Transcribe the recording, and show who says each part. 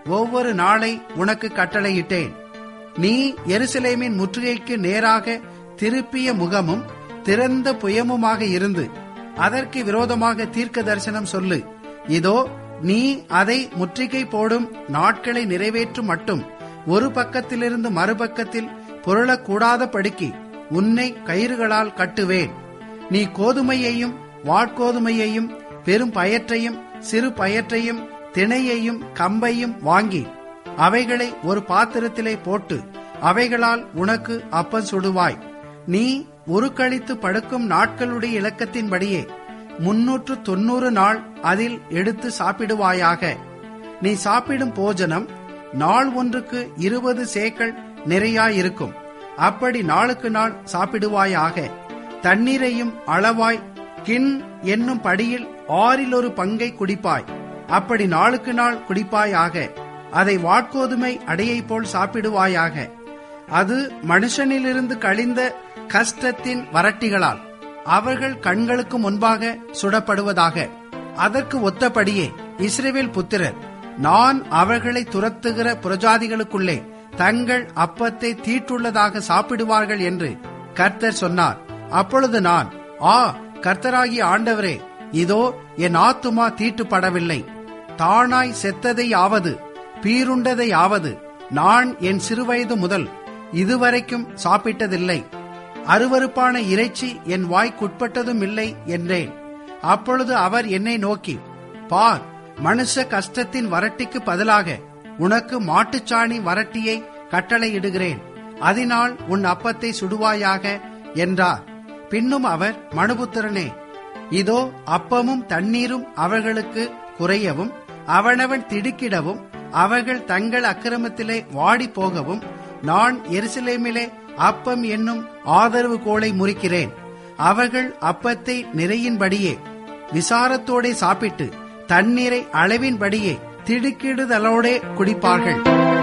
Speaker 1: ஒவ்வொரு நாளை உனக்கு கட்டளையிட்டேன் நீ எருசலேமின் முற்றுகைக்கு நேராக திருப்பிய முகமும் திறந்த புயமுமாக இருந்து அதற்கு விரோதமாக தீர்க்க தரிசனம் சொல்லு இதோ நீ அதை முற்றுகை போடும் நாட்களை நிறைவேற்றும் மட்டும் ஒரு பக்கத்திலிருந்து மறுபக்கத்தில் புரளக்கூடாத படுக்கி உன்னை கயிறுகளால் கட்டுவேன் நீ கோதுமையையும் வாட்கோதுமையையும் பெரும் பயற்றையும் சிறு பயற்றையும் திணையையும் கம்பையும் வாங்கி அவைகளை ஒரு பாத்திரத்திலே போட்டு அவைகளால் உனக்கு அப்பம் சுடுவாய் நீ உருக்களித்து படுக்கும் நாட்களுடைய இலக்கத்தின்படியே முன்னூற்று தொன்னூறு நாள் அதில் எடுத்து சாப்பிடுவாயாக நீ சாப்பிடும் போஜனம் நாள் ஒன்றுக்கு இருபது சேக்கள் நிறையாயிருக்கும் அப்படி நாளுக்கு நாள் சாப்பிடுவாயாக தண்ணீரையும் அளவாய் கின் என்னும் படியில் ஆறில் ஒரு பங்கை குடிப்பாய் அப்படி நாளுக்கு நாள் குடிப்பாயாக அதை வாட்கோதுமை அடையை போல் சாப்பிடுவாயாக அது மனுஷனிலிருந்து கழிந்த கஷ்டத்தின் வரட்டிகளால் அவர்கள் கண்களுக்கு முன்பாக சுடப்படுவதாக அதற்கு ஒத்தபடியே இஸ்ரேவேல் புத்திரர் நான் அவர்களை துரத்துகிற புரஜாதிகளுக்குள்ளே தங்கள் அப்பத்தை தீட்டுள்ளதாக சாப்பிடுவார்கள் என்று கர்த்தர் சொன்னார் அப்பொழுது நான் ஆ கர்த்தராகிய ஆண்டவரே இதோ என் ஆத்துமா தீட்டுப்படவில்லை தானாய் செத்ததையாவது பீருண்டதையாவது நான் என் சிறுவயது முதல் இதுவரைக்கும் சாப்பிட்டதில்லை அருவருப்பான இறைச்சி என் வாய்க்குட்பட்டதும் இல்லை என்றேன் அப்பொழுது அவர் என்னை நோக்கி பார் மனுஷ கஷ்டத்தின் வரட்டிக்கு பதிலாக உனக்கு மாட்டுச்சாணி வரட்டியை கட்டளையிடுகிறேன் அதனால் உன் அப்பத்தை சுடுவாயாக என்றார் பின்னும் அவர் மனுபுத்திரனே இதோ அப்பமும் தண்ணீரும் அவர்களுக்கு குறையவும் அவனவன் திடுக்கிடவும் அவர்கள் தங்கள் அக்கிரமத்திலே வாடி போகவும் நான் எருசலேமிலே அப்பம் என்னும் ஆதரவு கோலை முறிக்கிறேன் அவர்கள் அப்பத்தை நிறையின்படியே விசாரத்தோடே சாப்பிட்டு தண்ணீரை அளவின்படியே திடுக்கிடுதலோடே குடிப்பார்கள்